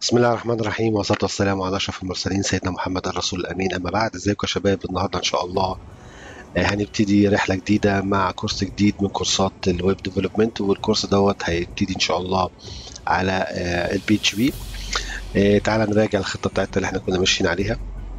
بسم الله الرحمن الرحيم والصلاة والسلام على أشرف المرسلين سيدنا محمد الرسول الأمين أما بعد ازيكم يا شباب النهاردة إن شاء الله آه، هنبتدي رحلة جديدة مع كورس جديد من كورسات الويب ديفلوبمنت والكورس دوت هيبتدي إن شاء الله على البي اتش بي تعالى نراجع الخطة بتاعتنا اللي احنا كنا ماشيين عليها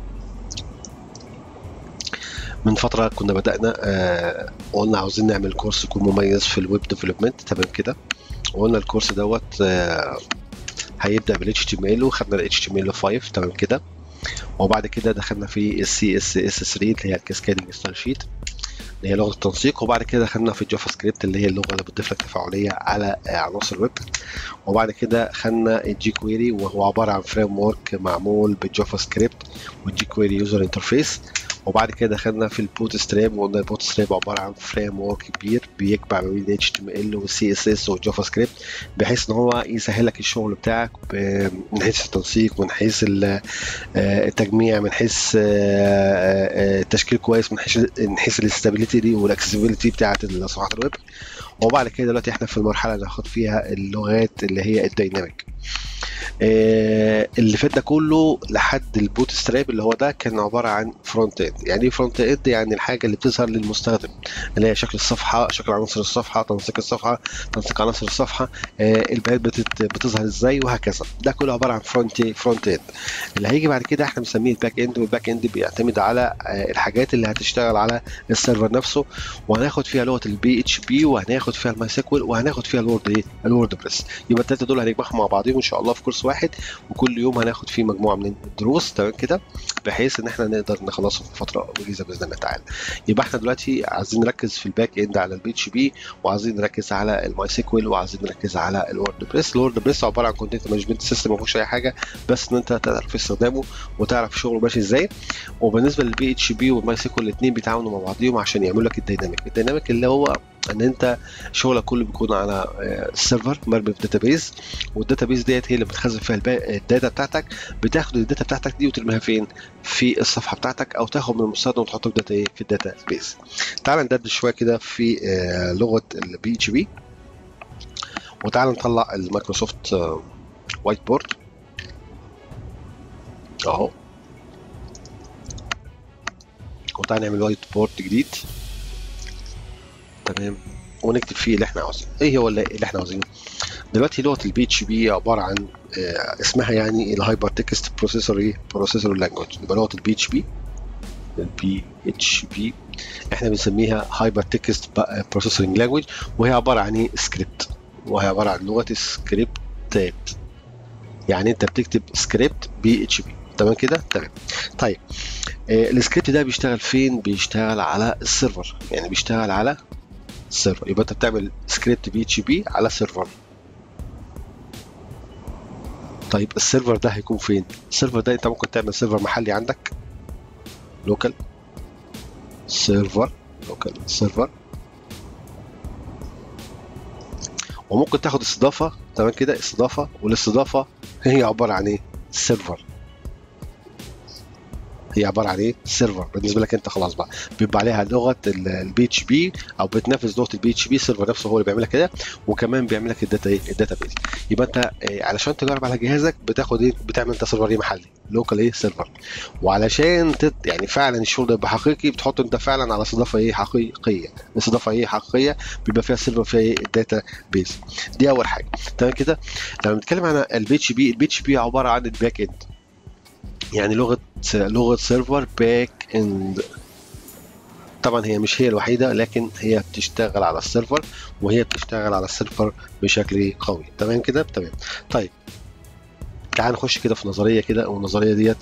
من فترة كنا بدأنا آه، قلنا عاوزين نعمل كورس يكون مميز في الويب ديفلوبمنت تمام كده وقلنا الكورس دوت آه، هيبدا بال HTML وخدنا ال HTML5 تمام كده وبعد كده دخلنا في ال CSS3 اللي هي الكاسكادنج ستايل شيت اللي هي لغه التنسيق وبعد كده دخلنا في الجافا سكريبت اللي هي اللغه اللي بتضيف لك تفاعليه على عناصر الويب وبعد كده خدنا الجي كويري وهو عباره عن فريم ورك معمول بالجافا سكريبت والجي كويري يوزر انترفيس وبعد كده دخلنا في البوت ستراب وقلنا البوت ستراب عباره عن فريم ورك كبير بيجمع ما بين اتش تي ام ال والسي اس اس والجافا سكريبت بحيث ان هو يسهل لك الشغل بتاعك من حيث التنسيق من حيث التجميع من حيث التشكيل كويس من حيث من حيث الاستابيليتي والاكسسبيليتي بتاعت صفحات الويب وبعد كده دلوقتي احنا في المرحله اللي هناخد فيها اللغات اللي هي الديناميك آه اللي فات ده كله لحد البوت ستراب اللي هو ده كان عباره عن فرونت اند يعني ايه فرونت اند يعني الحاجه اللي بتظهر للمستخدم اللي هي شكل الصفحه شكل عناصر الصفحه تنسيق الصفحه تنسيق عناصر الصفحه آه البيانات بتظهر ازاي وهكذا ده كله عباره عن فرونت فرونت اند اللي هيجي بعد كده احنا بنسميه الباك اند والباك اند بيعتمد على آه الحاجات اللي هتشتغل على السيرفر نفسه وهناخد فيها لغه البي اتش بي وهناخد فيها الماي سيكوال وهناخد فيها الوورد ايه الوورد بريس يبقى الثلاثه دول هنجمعهم مع بعضهم ان شاء الله في كورس واحد وكل يوم هناخد فيه مجموعه من الدروس تمام كده بحيث ان احنا نقدر نخلصهم في فتره وجيزه باذن الله تعالى يبقى احنا دلوقتي عايزين نركز في الباك اند على البي اتش بي وعايزين نركز على الماي سيكوال وعايزين نركز على الوورد بريس الوورد بريس عباره عن كونتنت مانجمنت سيستم ما فيهوش اي حاجه بس ان انت تعرف استخدامه وتعرف شغله ماشي ازاي وبالنسبه للبي اتش بي والماي سيكوال الاثنين بيتعاونوا مع بعضهم عشان يعملوا لك الديناميك الديناميك اللي هو ان انت شغلك كله بيكون على السيرفر مرمي في داتابيز والداتابيز ديت هي اللي بتخزن فيها الداتا بتاعتك بتاخد الداتا بتاعتك دي وترميها فين في الصفحه بتاعتك او تاخد من المستخدم وتحطه في داتا ايه في الداتا بيز تعال ندردش شويه كده في لغه البي اتش بي وتعال نطلع المايكروسوفت وايت بورد اهو وتعال نعمل وايت بورد جديد تمام ونكتب فيه اللي احنا عاوزينه ايه هو اللي, اللي احنا عاوزينه دلوقتي لغه البي اتش بي عباره عن اه اسمها يعني الهايبر تكست بروسيسور ايه بروسيسور لانجوج يبقى لغه البي اتش بي البي اتش بي احنا بنسميها هايبر تكست بروسيسورنج لانجوج وهي عباره عن ايه سكريبت وهي عباره عن لغه سكريبتات يعني انت بتكتب سكريبت بي اتش بي تمام كده تمام طيب آه السكريبت ده بيشتغل فين بيشتغل على السيرفر يعني بيشتغل على السيرفر يبقى انت بتعمل سكريبت بي اتش بي على سيرفر طيب السيرفر ده هيكون فين السيرفر ده انت ممكن تعمل سيرفر محلي عندك لوكال سيرفر لوكال سيرفر وممكن تاخد استضافه تمام كده استضافه والاستضافه هي عباره عن ايه سيرفر هي عباره عن ايه؟ سيرفر بالنسبه لك انت خلاص بقى بيبقى عليها لغه البي اتش بي او بتنافس لغه البي اتش بي السيرفر نفسه هو اللي بيعمل لك كده وكمان بيعمل لك الداتا ايه؟ الداتا بيز يبقى انت إيه علشان تجرب على جهازك بتاخد ايه؟ بتعمل انت سيرفر ايه محلي لوكال ايه؟ سيرفر وعلشان تت يعني فعلا الشغل ده يبقى حقيقي بتحط انت فعلا على استضافه ايه؟ حقيقيه استضافه ايه؟ حقيقيه بيبقى فيها سيرفر فيها ايه؟ الداتا بيز دي اول حاجه تمام كده لما بنتكلم عن البي اتش بي البي اتش بي عباره عن الباك اند يعني لغه لغه سيرفر باك اند طبعا هي مش هي الوحيده لكن هي بتشتغل على السيرفر وهي بتشتغل على السيرفر بشكل قوي تمام كده تمام طيب تعال نخش كده في نظريه كده والنظريه ديت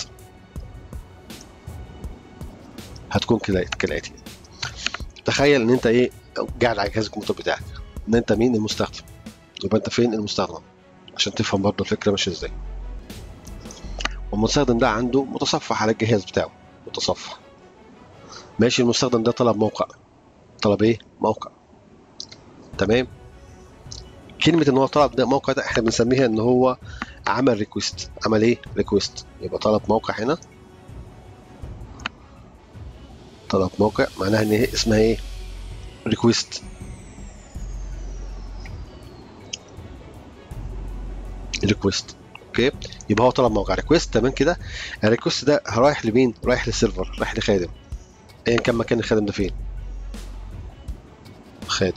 هتكون كالاتي تخيل ان انت ايه قاعد على جهاز الكمبيوتر بتاعك ان انت مين المستخدم يبقى انت فين المستخدم عشان تفهم برضه الفكره ماشيه ازاي والمستخدم ده عنده متصفح على الجهاز بتاعه متصفح ماشي المستخدم ده طلب موقع طلب ايه موقع تمام كلمة ان هو طلب ده موقع ده احنا بنسميها ان هو عمل ريكوست عمل ايه ريكوست يبقى طلب موقع هنا طلب موقع معناها ان هي اسمها ايه ريكوست ريكوست اوكي يبقى هو طلب موقع ريكوست تمام كده الريكوست ده رايح لمين رايح للسيرفر رايح لخادم ايا كان مكان الخادم ده فين خادم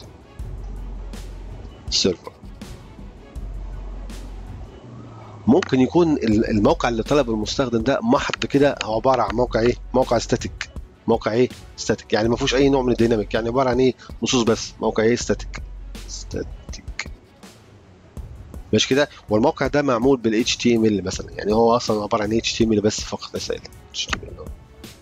سيرفر ممكن يكون ال- الموقع اللي طلب المستخدم ده محض كده هو عباره عن موقع ايه موقع ستاتيك موقع ايه ستاتيك يعني ما فيهوش اي نوع من الديناميك يعني عباره عن ايه نصوص بس موقع ايه ستاتيك ستاتيك مش كده والموقع ده معمول بال HTML مثلا يعني هو اصلا عباره عن HTML بس فقط لا غير HTML أهو.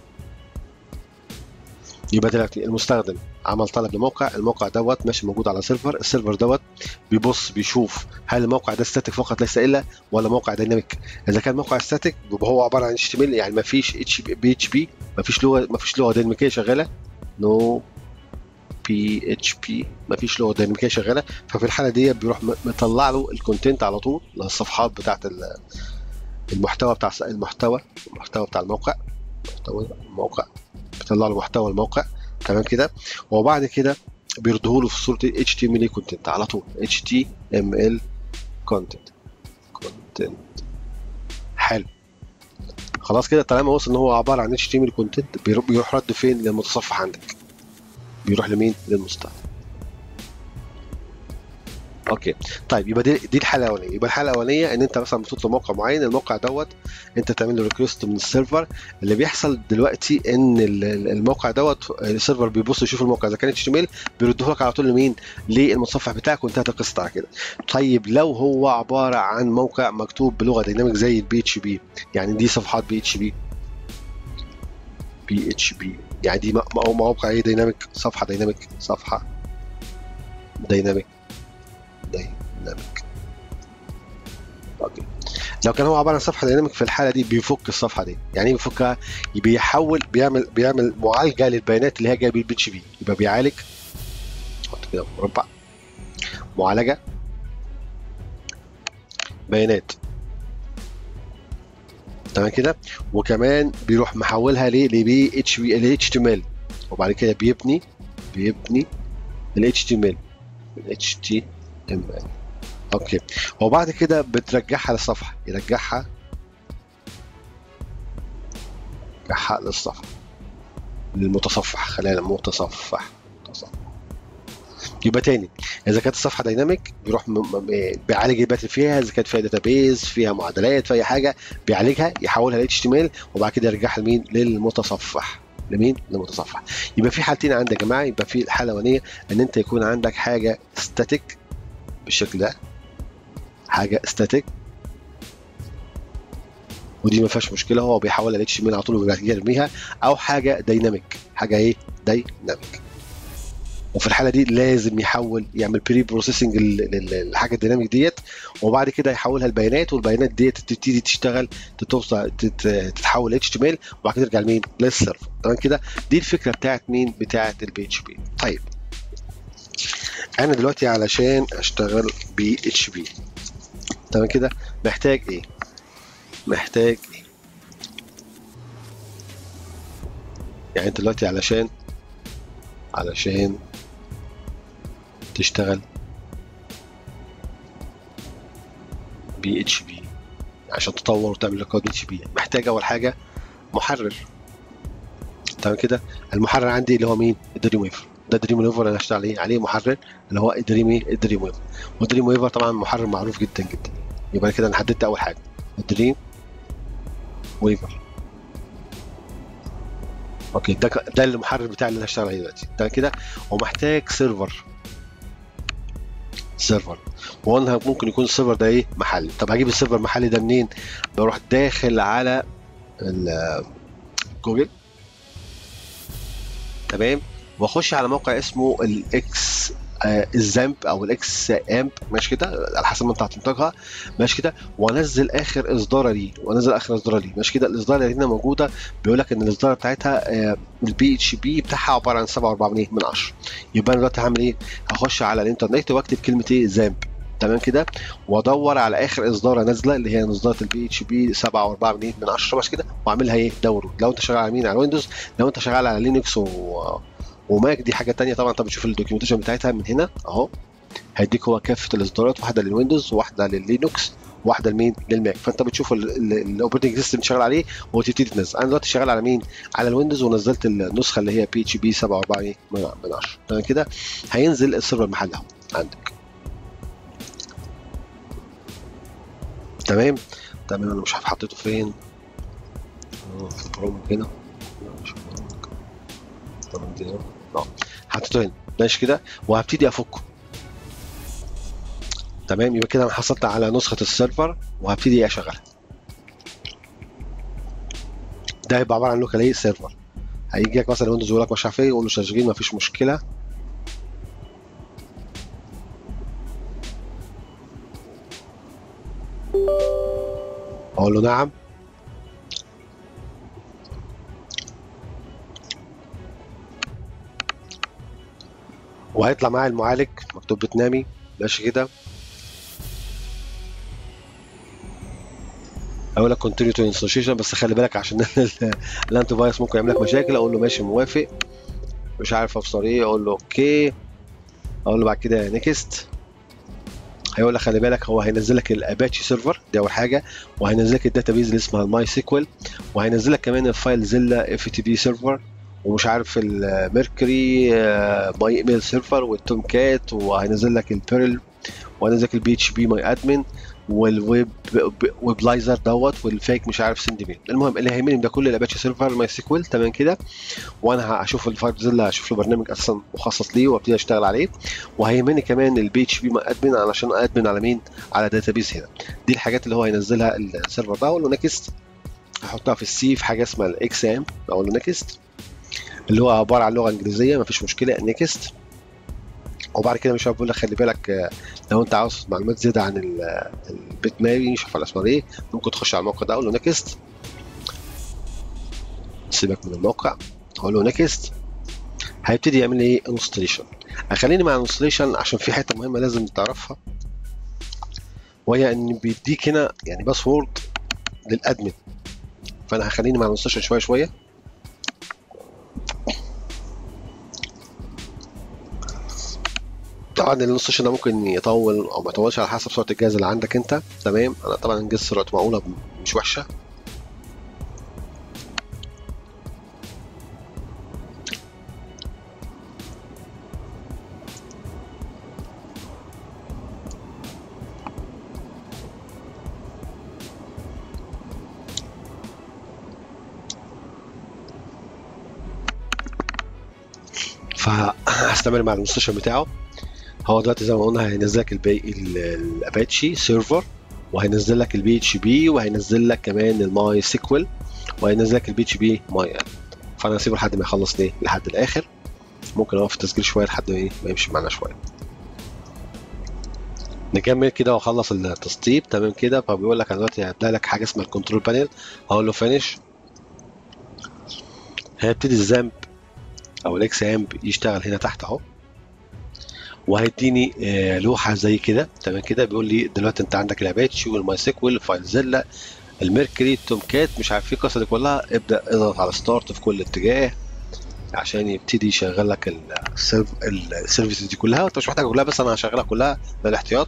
يبقى دلوقتي المستخدم عمل طلب لموقع الموقع دوت ماشي موجود على سيرفر السيرفر دوت بيبص بيشوف هل الموقع ده ستاتيك فقط ليس الا ولا موقع ديناميك اذا كان موقع ستاتيك يبقى هو عباره عن اتش تي ام ال يعني ما فيش اتش بي اتش بي ما فيش لغه ما فيش لغه ديناميكيه شغاله نو بي اتش بي ما فيش لغه ديناميكيه شغاله ففي الحاله دي بيروح م- مطلع له الكونتنت على طول الصفحات بتاعت ال- المحتوى بتاع المحتوى المحتوى بتاع الموقع محتوى الموقع بيطلع له محتوى الموقع تمام كده وبعد كده بيرده له في صوره اتش تي ام ال كونتنت على طول اتش تي ام ال كونتنت كونتنت حلو خلاص كده طالما وصل ان هو عباره عن اتش تي ام ال كونتنت بيروح رد فين للمتصفح عندك بيروح لمين للمستخدم اوكي طيب يبقى دي دي الحاله الاولانيه يبقى الحاله الاولانيه ان انت مثلا بتطلب موقع معين الموقع دوت انت تعمل له ريكوست من السيرفر اللي بيحصل دلوقتي ان ال- ال- الموقع دوت السيرفر بيبص يشوف الموقع اذا كان اتش تي ام ال بيرده لك على طول لمين للمتصفح بتاعك وانتهت القصه على كده طيب لو هو عباره عن موقع مكتوب بلغه ديناميك زي البي اتش بي يعني دي صفحات بي اتش بي بي اتش بي يعني دي م- م- موقع ايه ديناميك صفحه ديناميك صفحه ديناميك ديناميك اوكي لو كان هو عباره عن صفحه ديناميك في الحاله دي بيفك الصفحه دي يعني ايه بيفكها بيحول بيعمل بيعمل معالجه للبيانات اللي هي جايه بالبي اتش بي يبقى بيعالج حط كده مربع معالجه بيانات تمام كده وكمان بيروح محولها ليه لبي اتش بي ال اتش تي ام ال وبعد كده بيبني بيبني ال اتش تي ام ال ال اتش تي ام ال اوكي وبعد كده بترجعها للصفحه يرجعها يرجعها للصفحه للمتصفح خلينا متصفح متصفح يبقى تاني اذا كانت الصفحه دايناميك بيروح م- م- بيعالج البيانات اللي فيها اذا كانت فيها داتابيز فيها معادلات فيها حاجه بيعالجها يحولها ل اتش تي ام ال وبعد كده يرجعها لمين للمتصفح لمين للمتصفح يبقى في حالتين عندك يا جماعه يبقى في الحاله الاولانيه ان انت يكون عندك حاجه ستاتيك بالشكل ده حاجه ستاتيك ودي ما فيهاش مشكله هو بيحولها ل اتش تي ام ال على طول وبعد كده يرميها او حاجه دايناميك حاجه ايه دايناميك وفي الحاله دي لازم يحول يعمل بري بروسيسنج للحاجه الديناميك ديت وبعد كده يحولها لبيانات والبيانات ديت تبتدي تشتغل تتوصل تت- تتحول اتش تي ام ال وبعد كده ترجع لمين؟ للسيرفر تمام كده دي الفكره بتاعت مين؟ بتاعت البي اتش بي طيب انا دلوقتي علشان اشتغل بي اتش بي تمام كده محتاج ايه؟ محتاج ايه؟ يعني انت دلوقتي علشان علشان تشتغل بي اتش بي عشان تطور وتعمل ريكورد بي اتش بي محتاج اول حاجه محرر تمام كده المحرر عندي اللي هو مين الدريم ويفر ده دريم ويفر انا هشتغل عليه عليه محرر اللي هو الدريم ايه الدريم ويفر والدريم ويفر طبعا محرر معروف جدا جدا يبقى كده انا حددت اول حاجه الدريم ويفر اوكي ده ده المحرر بتاعي اللي انا هشتغل عليه دلوقتي تمام كده ومحتاج سيرفر سيرفر وقلنا ممكن يكون السيرفر ده ايه محلي طب هجيب السيرفر المحلي ده منين بروح داخل على ال- جوجل تمام واخش على موقع اسمه الاكس الزامب او الاكس امب ماشي كده على حسب ما انت هتنطقها ماشي كده وانزل اخر اصداره ليه وانزل اخر اصداره ليه ماشي كده الاصدار اللي هنا موجوده بيقول لك ان الاصدار بتاعتها البي اتش بي بتاعها عباره عن 7.4 من 10 يبقى انا دلوقتي هعمل ايه؟ هخش على الانترنت واكتب كلمه ايه زامب تمام كده وادور على اخر اصداره نازله اللي هي اصداره البي اتش بي 7.4 من 10 ماشي كده واعملها ايه داونلود لو انت شغال على مين على ويندوز لو انت شغال على لينكس و... وماك دي حاجه تانية طبعا انت بتشوف الدوكيومنتيشن بتاعتها من هنا اهو هيديك هو كافه الاصدارات واحده للويندوز وواحده لللينكس واحده لمين للماك فانت بتشوف الاوبريتنج سيستم شغال عليه وتبتدي تنزل انا دلوقتي شغال على مين على الويندوز ونزلت النسخه اللي هي بي اتش بي 7.4 من 10 تمام كده هينزل السيرفر محل اهو عندك تمام تمام انا مش عارف حطيته فين في البروم هنا تمام دي اه حطيته هنا ماشي كده وهبتدي افكه تمام يبقى كده انا حصلت على نسخه السيرفر وهبتدي اشغلها ده هيبقى عباره عن لوكال ايه سيرفر هيجي لك مثلا ويندوز يقول لك مش عارف ايه يقول له تشغيل مفيش مشكله اقول له نعم وهيطلع معايا المعالج مكتوب بتنامي ماشي كده اقول لك كونتينيو تو انستليشن بس خلي بالك عشان الانتي فايروس ممكن يعمل لك مشاكل اقول له ماشي موافق مش عارف افصل ايه اقول له اوكي اقول له بعد كده نيكست هيقول لك خلي بالك هو هينزل لك الاباتشي سيرفر دي اول حاجه وهينزل لك الداتابيز اللي اسمها الماي سيكوال وهينزل لك كمان الفايل زيلا اف تي بي سيرفر ومش عارف الميركوري ماي ايميل سيرفر والتوم كات وهينزل لك البيرل وهينزل لك البي اتش بي ماي ادمن والويب ويب لايزر دوت والفيك مش عارف سند ميل المهم اللي هيهمني ده كل الاباتشي سيرفر ماي سيكوال تمام كده وانا هشوف الفايل زيلا هشوف له برنامج اصلا مخصص ليه وابتدي اشتغل عليه وهيهمني كمان البي اتش بي ماي ادمن علشان ادمن على مين على داتابيز هنا دي الحاجات اللي هو هينزلها السيرفر ده اقول له نكست هحطها في السي في حاجه اسمها الاكس ام اقول له نكست اللي هو عباره عن لغه انجليزيه مفيش مشكله نيكست وبعد كده مش عارف بقول لك خلي بالك لو انت عاوز معلومات زياده عن البيت مابي مش عارف الاسماء ايه ممكن تخش على الموقع ده اقول له نيكست سيبك من الموقع اقول له نيكست هيبتدي يعمل ايه انستليشن هخليني مع الانستليشن عشان في حته مهمه لازم تعرفها وهي ان بيديك هنا يعني باسورد للادمن فانا هخليني مع الانستليشن شويه شويه طبعا الانستليشن ده ممكن يطول او ما يطولش على حسب سرعه الجهاز اللي عندك انت تمام انا طبعا الجهاز سرعته معقوله مش وحشه فهستمر مع الانستليشن بتاعه هو دلوقتي زي ما قلنا هينزل لك الباقي الاباتشي سيرفر وهينزل لك البي اتش بي وهينزل لك كمان الماي سيكوال وهينزل لك البي اتش بي ماي فانا هسيبه لحد ما يخلص ليه لحد الاخر ممكن اوقف التسجيل شويه لحد ما ما يمشي معانا شويه نكمل كده واخلص التسطيب تمام كده فبيقول لك انا دلوقتي هبدا لك حاجه اسمها الكنترول بانل هقول له فينش هيبتدي الزامب او الاكس امب يشتغل هنا تحت اهو وهيديني لوحه زي كده تمام كده بيقول لي دلوقتي انت عندك الاباتشي والماي سيكوال فايلزيلا الميركوري التوم كات مش عارف ايه القصه دي كلها ابدا اضغط على ستارت في كل اتجاه عشان يبتدي يشغل لك السيرف السيرفيس دي كلها وانت مش محتاجها كلها بس انا هشغلها كلها للاحتياط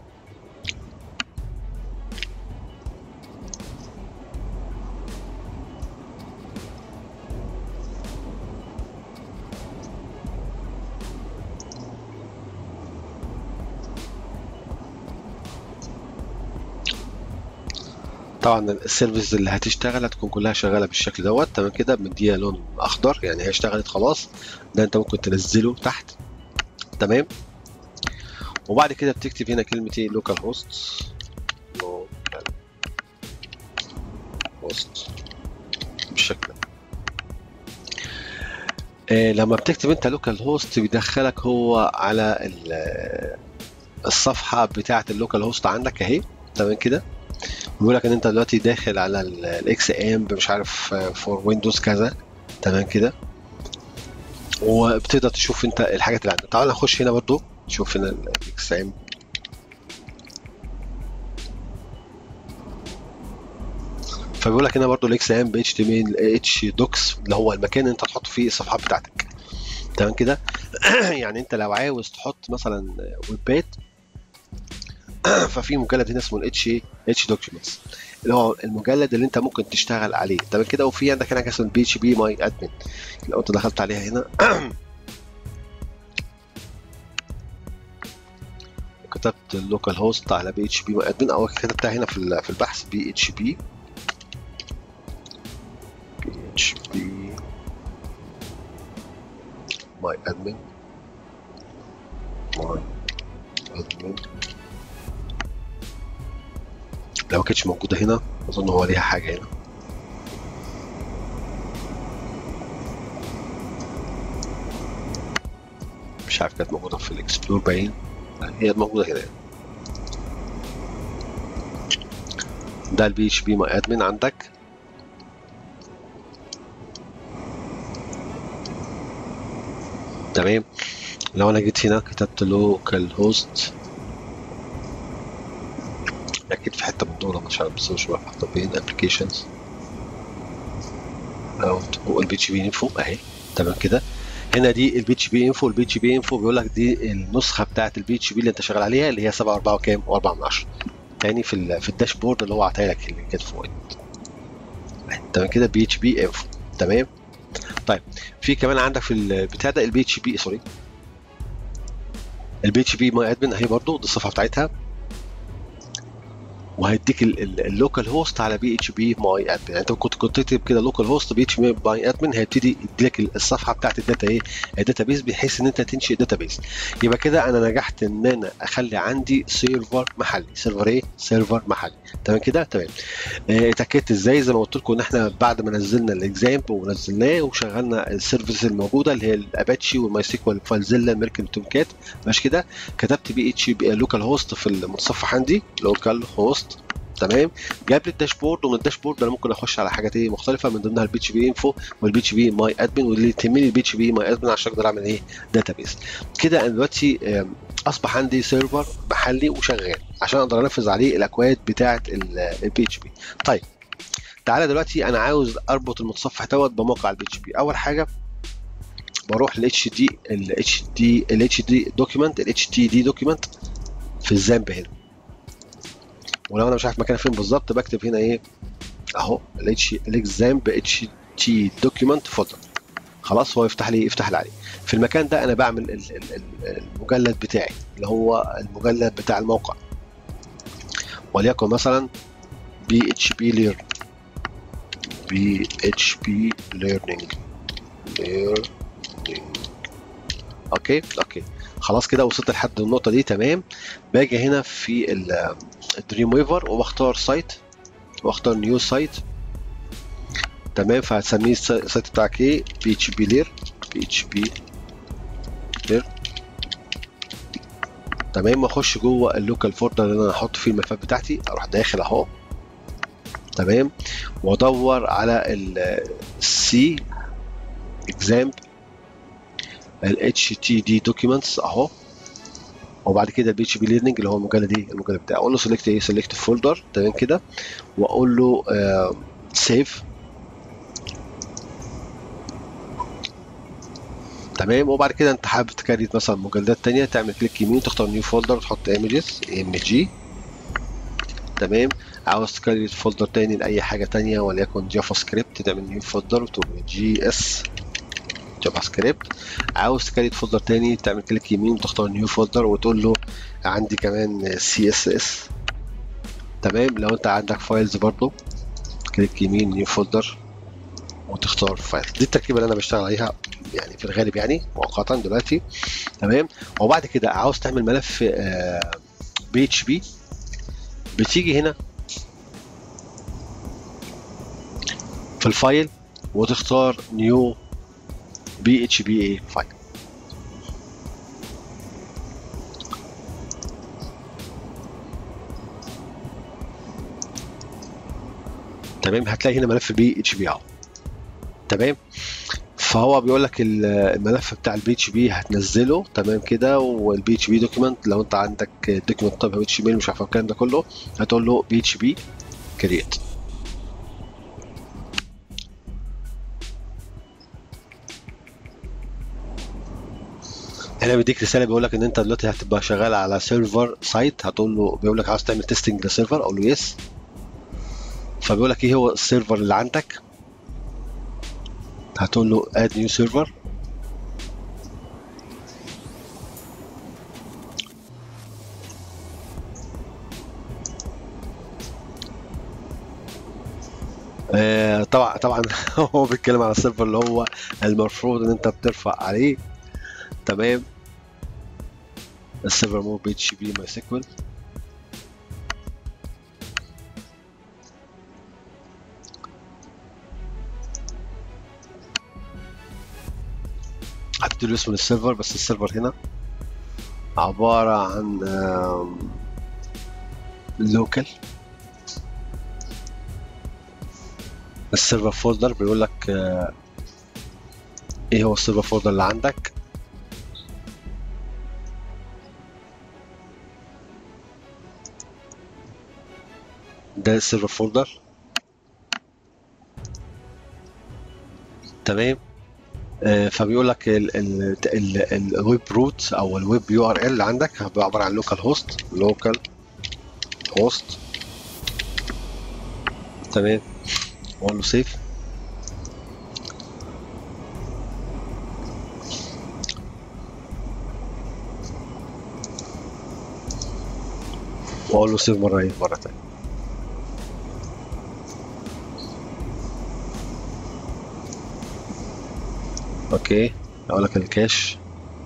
طبعا السيرفيس اللي هتشتغل هتكون كلها شغاله بالشكل دوت تمام كده مديها لون اخضر يعني هي اشتغلت خلاص ده انت ممكن تنزله تحت تمام وبعد كده بتكتب هنا كلمه ايه لوكال هوست لوكال هوست بالشكل ده آه لما بتكتب انت لوكال هوست بيدخلك هو على الصفحه بتاعه اللوكال هوست عندك اهي تمام كده بيقول لك ان انت دلوقتي داخل على الاكس ام مش عارف فور ويندوز كذا تمام كده وبتقدر تشوف انت الحاجات اللي عندك تعال نخش هنا برضو نشوف هنا الاكس ام فبيقول لك هنا برضو الاكس ام اتش تي ام اتش دوكس اللي هو المكان اللي انت تحط فيه الصفحات بتاعتك تمام كده يعني انت لو عاوز تحط مثلا ويبات ففي مجلد هنا اسمه الاتش اتش دوكيومنتس اللي هو المجلد اللي انت ممكن تشتغل عليه تمام كده وفي عندك هنا حاجه اسمها بي اتش بي ماي ادمن لو انت دخلت عليها هنا كتبت اللوكال هوست على بي اتش بي ماي ادمن او كتبتها هنا في في البحث بي اتش بي بي اتش بي ماي ادمن ماي ادمن لو كانتش موجودة هنا أظن هو ليها حاجة هنا مش عارف كانت موجودة في الإكسبلور باين هي موجودة هنا ده البي اتش بي ماي ادمن عندك تمام لو انا جيت هنا كتبت لوكال هوست اكيد في حته من دول مش عارف بس مش بعرف احط بين ابلكيشنز او هو البي اتش بي انفو اهي تمام كده هنا دي البي اتش بي انفو البي اتش بي انفو بيقول لك دي النسخه بتاعت البي اتش بي اللي انت شغال عليها اللي هي 7 4 وكام و4 من 10 تاني في ال في الداشبورد اللي هو عطاها لك اللي كانت فوق تمام كده بي اتش بي انفو تمام طيب في كمان عندك في البتاع ده البي اتش بي سوري البي اتش بي ماي ادمن اهي برضو دي الصفحه بتاعتها وهيديك اللوكال هوست على بي اتش بي ماي ادمن يعني انت كنت كنت تكتب كده لوكال هوست بي اتش بي ماي ادمن هيبتدي يديلك الصفحه بتاعت الداتا ايه الداتا بيس بحيث ان انت تنشئ داتا بيس يبقى كده انا نجحت ان انا اخلي عندي سيرفر محلي سيرفر ايه سيرفر محلي تمام كده تمام اه اتاكدت ازاي زي ما قلت لكم ان احنا بعد ما نزلنا الاكزامبل ونزلناه وشغلنا السيرفيس الموجوده اللي هي الاباتشي والماي سيكوال فايلزيلا ميركل تومكات ماشي كده كتبت بي اتش بي لوكال هوست في المتصفح عندي لوكال هوست تمام جاب لي الداشبورد ومن الداشبورد انا ممكن اخش على حاجات ايه مختلفه من ضمنها البي اتش بي انفو والبي اتش بي ماي ادمن واللي تهمني البي اتش بي ماي ادمن عشان اقدر اعمل ايه داتا بيس كده انا دلوقتي اصبح عندي سيرفر محلي وشغال عشان اقدر انفذ عليه الاكواد بتاعه البي اتش بي طيب تعالى دلوقتي انا عاوز اربط المتصفح دوت بموقع البي اتش بي اول حاجه بروح للاتش دي الاتش دي الاتش دي دوكيمنت الاتش تي دي دوكيمنت في الزامب هنا ولو انا مش عارف مكانها فين بالظبط بكتب هنا ايه اهو الاتش الاكزامب اتش تي دوكيمنت فولدر خلاص هو يفتح لي يفتح لي عليه في المكان ده انا بعمل المجلد بتاعي اللي هو المجلد بتاع الموقع وليكن مثلا بي اتش بي ليرن بي اتش بي ليرنينج ليرنينج اوكي اوكي خلاص كده وصلت لحد النقطه دي تمام باجي هنا في الدريم ويفر وبختار سايت واختار نيو سايت تمام فهتسميه السايت بتاعك ايه بي اتش بي لير بي اتش بي لير تمام اخش جوه اللوكال فولدر اللي انا هحط فيه الملفات بتاعتي اروح داخل اهو تمام وادور على السي اكزامب ال HTTP documents اهو وبعد كده البي اتش بي ليرنينج اللي هو المجلد ايه المجلد بتاعي اقول له سيلكت ايه سيلكت فولدر تمام كده واقول له سيف تمام وبعد كده انت حابب تكريت مثلا مجلدات تانية تعمل كليك يمين تختار نيو فولدر وتحط ايمجز ام جي تمام عاوز تكريت فولدر تاني لاي حاجه تانية وليكن جافا سكريبت تعمل نيو فولدر وتقول جي اس جافا سكريبت عاوز تكريت فولدر تاني تعمل كليك يمين وتختار نيو فولدر وتقول له عندي كمان سي اس اس تمام لو انت عندك فايلز برضو كليك يمين نيو فولدر وتختار فايل دي التركيبه اللي انا بشتغل عليها يعني في الغالب يعني مؤقتا دلوقتي تمام وبعد كده عاوز تعمل ملف بي اتش بي بتيجي هنا في الفايل وتختار نيو بي اتش بي اي فايل تمام هتلاقي هنا ملف بي اتش بي اهو تمام فهو بيقول لك الملف بتاع البي اتش بي هتنزله تمام كده والبي اتش بي دوكيمنت لو انت عندك دوكيمنت طيب اتش ميل مش عارف الكلام ده كله هتقول له بي اتش بي كريت هنا بيديك رساله بيقول لك ان انت دلوقتي هتبقى شغال على سيرفر سايت هتقول له بيقول لك عاوز تعمل تيستنج للسيرفر اقول له يس فبيقول لك ايه هو السيرفر اللي عندك هتقول له اد نيو سيرفر آه طبعا طبعا هو بيتكلم على السيرفر اللي هو المفروض ان انت بترفع عليه تمام السيرفر مو بي اتش بي ماي سيكوال هتديله اسم السيرفر بس السيرفر هنا عبارة عن لوكال السيرفر فولدر بيقول لك آه، ايه هو السيرفر فولدر اللي عندك ده السيرفر فولدر تمام آه، فبيقول لك الويب روت او الويب يو ار ال اللي عندك هيبقى عباره عن لوكال هوست لوكال هوست تمام واقول له سيف واقول له سيف مره ايه مره تانية اوكي اقول لك الكاش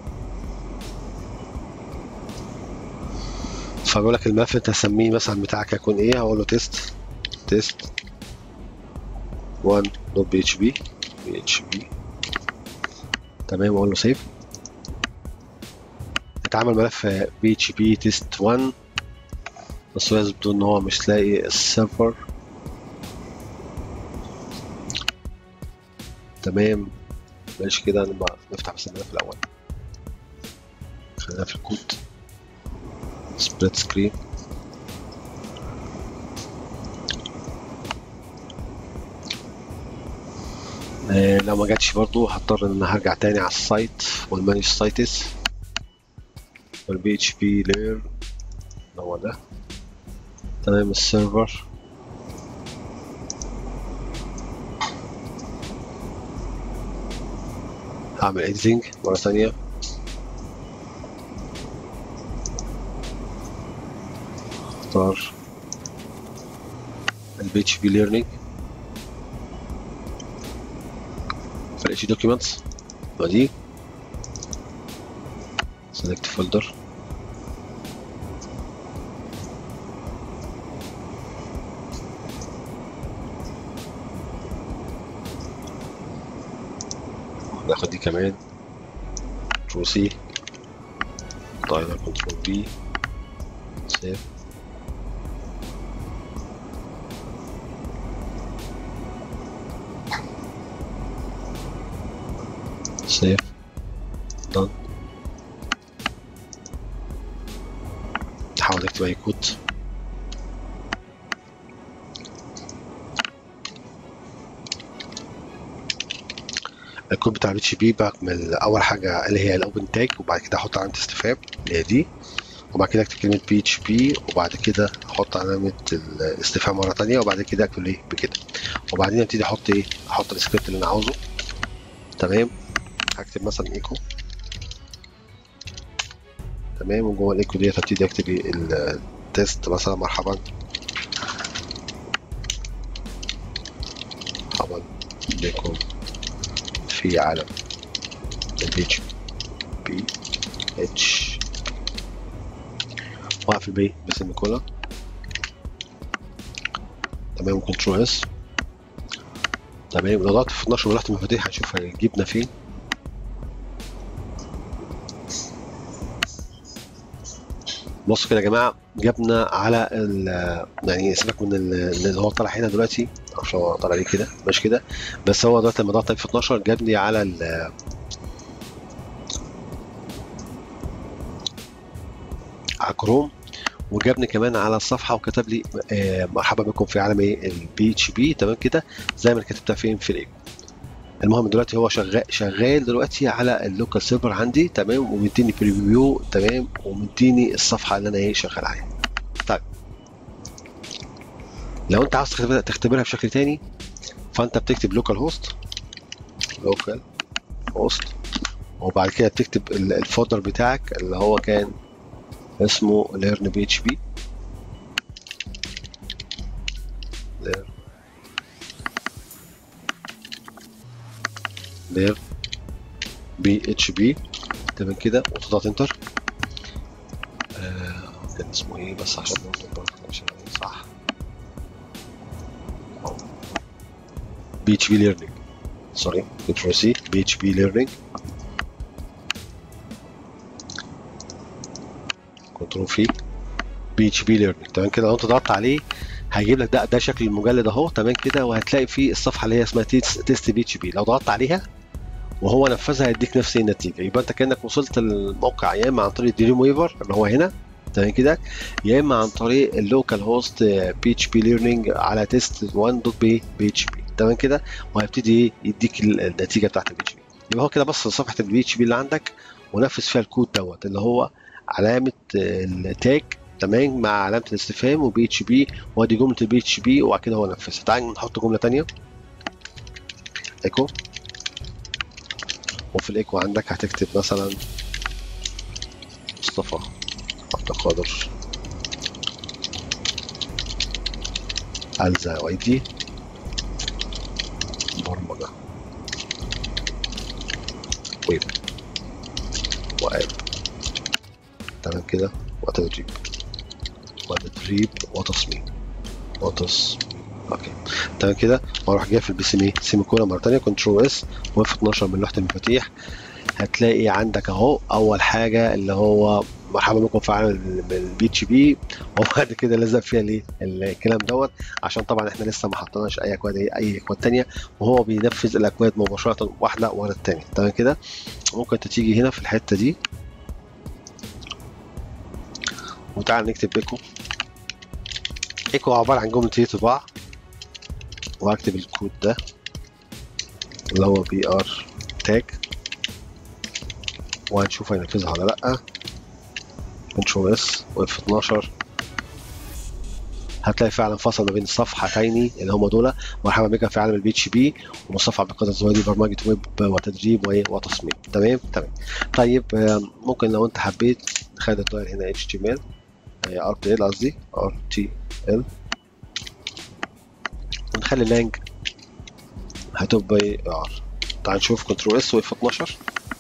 فبقول لك الملف انت هسميه مثلا بتاعك هيكون ايه هقول له تيست تيست 1 دوت بي اتش بي بي اتش بي تمام واقول له سيف اتعمل ملف بي اتش بي تيست 1 بس هو يثبت ان هو مش لاقي السيرفر تمام ماشي كده نبقى نفتح بس الملف الاول خلينا في الكود سبريد سكرين آه لو ما جاتش برضو هضطر ان انا هرجع تاني على السايت والمانج سايتس والبي اتش بي لير هو ده تمام السيرفر هعمل اديتنج مرة ثانية اختار البي اتش بي ليرنينج في الاتش دوكيومنتس ودي select folder ناخد دي كمان كنترول سي طيب كنترول بي سيف سيف done نحاول نكتب اي كود الكود بتاع اتش بي بعمل اول حاجه اللي هي الاوبن تاج وبعد كده احط علامه استفهام اللي هي دي وبعد كده اكتب كلمه بي اتش بي وبعد كده احط علامه الاستفهام مره تانية وبعد كده اكتب ايه بكده وبعدين ابتدي احط ايه احط السكريبت اللي انا عاوزه تمام هكتب مثلا ايكو تمام وجوه الايكو ديت هبتدي اكتب ايه التيست مثلا مرحبا مرحبا بكم في عالم ال بي اتش واقف البي باسم كولا تمام كنترول اس تمام لو ضغطت في 12 ورحت المفاتيح هنشوف هيجيبنا فين بصوا كده يا جماعه جبنا على ال يعني سيبك من اللي هو طالع هنا دلوقتي معرفش هو طالع ليه كده مش كده بس هو دلوقتي لما ضغطت في 12 جابني على ال على كروم وجابني كمان على الصفحه وكتب لي آه مرحبا بكم في عالم ايه البي اتش بي تمام كده زي ما كتبتها فين في الايكو المهم دلوقتي هو شغال شغال دلوقتي على اللوكال سيرفر عندي تمام ومديني بريفيو تمام ومديني الصفحه اللي انا ايه شغال عليها طيب لو انت عاوز تختبرها تختبرها بشكل تاني فانت بتكتب لوكال هوست لوكال هوست وبعد كده بتكتب ال- الفولدر بتاعك اللي هو كان اسمه learn php learn learn php تمام كده وتضغط انتر آه كان اسمه ايه بس عشان برضه برضه عشان صح PHP learning سوري كنترول سي PHP learning كنترول في بي اتش بي ليرنينج تمام كده لو انت ضغطت عليه هيجيب لك ده ده شكل المجلد اهو تمام كده وهتلاقي فيه الصفحه اللي هي اسمها تيست بي اتش بي لو ضغطت عليها وهو نفذها هيديك نفس النتيجه يبقى انت كانك وصلت للموقع يا اما عن طريق دريم ويفر اللي هو هنا تمام كده يا اما عن طريق اللوكال هوست بي اتش بي ليرنينج على تيست 1 دوت بي بي اتش بي تمام كده وهيبتدي يديك النتيجه بتاعت البي اتش بي يبقى هو كده بص لصفحه البي اتش بي اللي عندك ونفذ فيها الكود دوت اللي هو علامه التاج تمام مع علامه الاستفهام وبي اتش بي وادي جمله البي اتش بي وبعد كده هو نفذها تعال نحط جمله ثانيه ايكو وفي الايكو عندك هتكتب مثلا مصطفى عبد القادر الزوايدي برمجة ويب وآب تمام كده وتدريب وتدريب وتصميم وتصميم اوكي تمام كده واروح جاي في البي سي مي سيمي كولا مره ثانيه كنترول اس واف 12 من لوحه المفاتيح هتلاقي عندك اهو اول حاجه اللي هو مرحبا بكم في عالم البي اتش بي وبعد كده لزق فيها ليه الكلام دوت عشان طبعا احنا لسه ما حطيناش اي اكواد اي اكواد ثانيه وهو بينفذ الاكواد مباشره واحده ورا الثانيه تمام كده ممكن انت تيجي هنا في الحته دي وتعال نكتب ايكو ايكو عباره عن جمله طباع وهكتب الكود ده اللي هو بي ار تاج وهنشوف هينفذها ولا لا كنترول اس واف 12 هتلاقي فعلا فصل ما بين الصفحتين اللي هم دول مرحبا بك في عالم البي اتش بي ومصطفى عبد القادر الزويدي برمجه ويب وتدريب وتصميم تمام تمام طيب ممكن لو انت حبيت نخلي الداير هنا اتش تي ام ال ار تي ال قصدي ار تي ال ونخلي لانج هتبقى ار تعال نشوف كنترول اس واف 12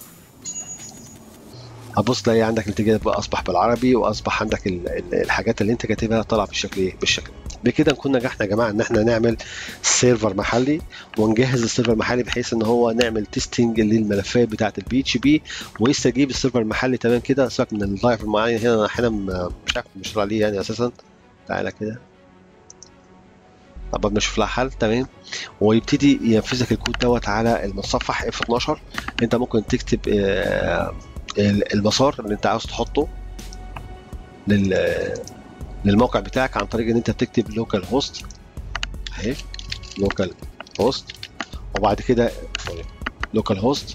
هتبص تلاقي عندك النتيجه بقى اصبح بالعربي واصبح عندك الحاجات اللي انت كاتبها طالعه بالشكل ايه بالشكل بكده نكون نجحنا يا جماعه ان احنا نعمل سيرفر محلي ونجهز السيرفر المحلي بحيث ان هو نعمل تيستنج للملفات بتاعه البي اتش بي ويستجيب السيرفر المحلي تمام كده سيبك من اللايف المعين هنا انا احيانا مش عارف مش عليه يعني اساسا تعالى كده طب نشوف لها حل تمام ويبتدي ينفذ لك الكود دوت على المتصفح اف 12 انت ممكن تكتب آه المسار اللي انت عاوز تحطه لل للموقع بتاعك عن طريق ان انت بتكتب لوكال هوست اهي لوكال هوست وبعد كده لوكال هوست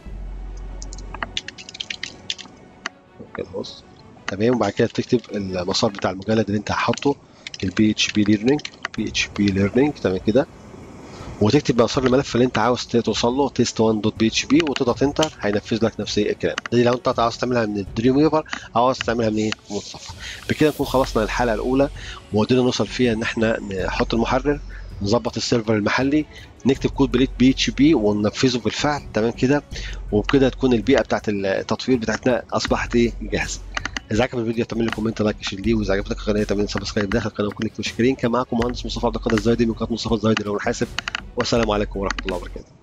لوكال هوست تمام وبعد كده بتكتب المسار بتاع المجلد اللي انت هتحطه البي اتش بي ليرنينج بي اتش بي ليرنينج تمام كده وتكتب مسار الملف اللي انت عاوز توصل له تيست 1 دوت بي اتش بي وتضغط انتر هينفذ لك نفس الكلام دي لو انت عاوز تعملها من الدريم ويفر او عاوز تعملها من من الصفحه بكده نكون خلصنا الحلقه الاولى وقدرنا نوصل فيها ان احنا نحط المحرر نظبط السيرفر المحلي نكتب كود بليت بي اتش بي وننفذه بالفعل تمام كده وبكده تكون البيئه بتاعت التطوير بتاعتنا اصبحت ايه جاهزه اذا عجبك الفيديو تعمل لي كومنت لايك شير ليه واذا عجبتك القناه تعمل سبسكرايب داخل القناه وكلكم مشكورين كان معاكم مهندس مصطفى عبد القادر الزايدي من قناه مصطفى الزايدي لو حاسب والسلام عليكم ورحمه الله وبركاته